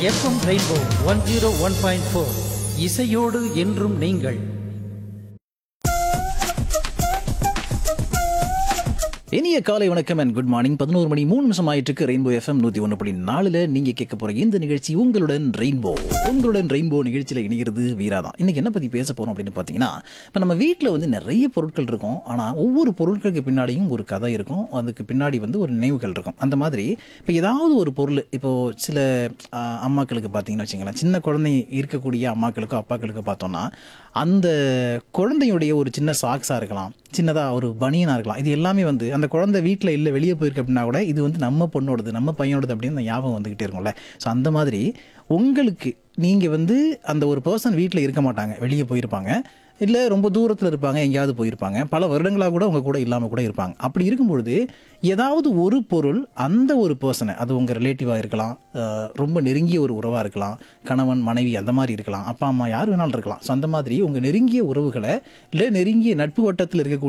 FM rainbow one zero one point four இசையோடு என்றும் நீங்கள் இனிய காலை வணக்கம் அண்ட் குட் மார்னிங் பதினோரு மணி மூணு நிமிஷம் ஆயிட்டு இருக்கு ரெயின்போ எஃப்எம் நூத்தி ஒன்று புள்ளி நாலுல நீங்க கேட்க போற இந்த நிகழ்ச்சி உங்களுடன் ரெயின்போ உங்களுடன் ரெயின்போ நிகழ்ச்சியில இணைகிறது வீரா தான் இன்னைக்கு என்ன பத்தி பேச போறோம் அப்படின்னு பாத்தீங்கன்னா இப்ப நம்ம வீட்டில் வந்து நிறைய பொருட்கள் இருக்கும் ஆனா ஒவ்வொரு பொருட்களுக்கு பின்னாடியும் ஒரு கதை இருக்கும் அதுக்கு பின்னாடி வந்து ஒரு நினைவுகள் இருக்கும் அந்த மாதிரி இப்போ ஏதாவது ஒரு பொருள் இப்போ சில ஆஹ், அம்மாக்களுக்கு பார்த்தீங்கன்னு வச்சுங்களேன் சின்ன குழந்தை இருக்கக்கூடிய அம்மாக்களுக்கோ அப்பாக்களுக்கோ பார்த்தோம்னா அந்த குழந்தையுடைய ஒரு சின்ன சாக்ஸாக இருக்கலாம் சின்னதாக ஒரு பனியனாக இருக்கலாம் இது எல்லாமே வந்து அந்த குழந்தை வீட்டில் இல்லை வெளியே போயிருக்கு அப்படின்னா கூட இது வந்து நம்ம பொண்ணோடது நம்ம பையனோடது அப்படின்னு அந்த ஞாபகம் வந்துக்கிட்டே இருக்கும்ல ஸோ அந்த மாதிரி உங்களுக்கு நீங்கள் வந்து அந்த ஒரு பர்சன் வீட்டில் இருக்க மாட்டாங்க வெளியே போயிருப்பாங்க இல்லை ரொம்ப தூரத்தில் இருப்பாங்க எங்கேயாவது போயிருப்பாங்க பல வருடங்களாக கூட உங்கள் கூட இல்லாமல் கூட இருப்பாங்க அப்படி இருக்கும்பொழுது ஏதாவது ஒரு பொருள் அந்த ஒரு பர்சனை அது உங்கள் ரிலேட்டிவாக இருக்கலாம் அஹ் ரொம்ப நெருங்கிய ஒரு உறவாக இருக்கலாம் கணவன் மனைவி அந்த மாதிரி இருக்கலாம் அப்பா அம்மா யார் வேணாலும் இருக்கலாம் ஸோ அந்த மாதிரி உங்கள் நெருங்கிய உறவுகளை இல்லை நெருங்கிய நட்பு வட்டத்தில் இருக்கக்கூடிய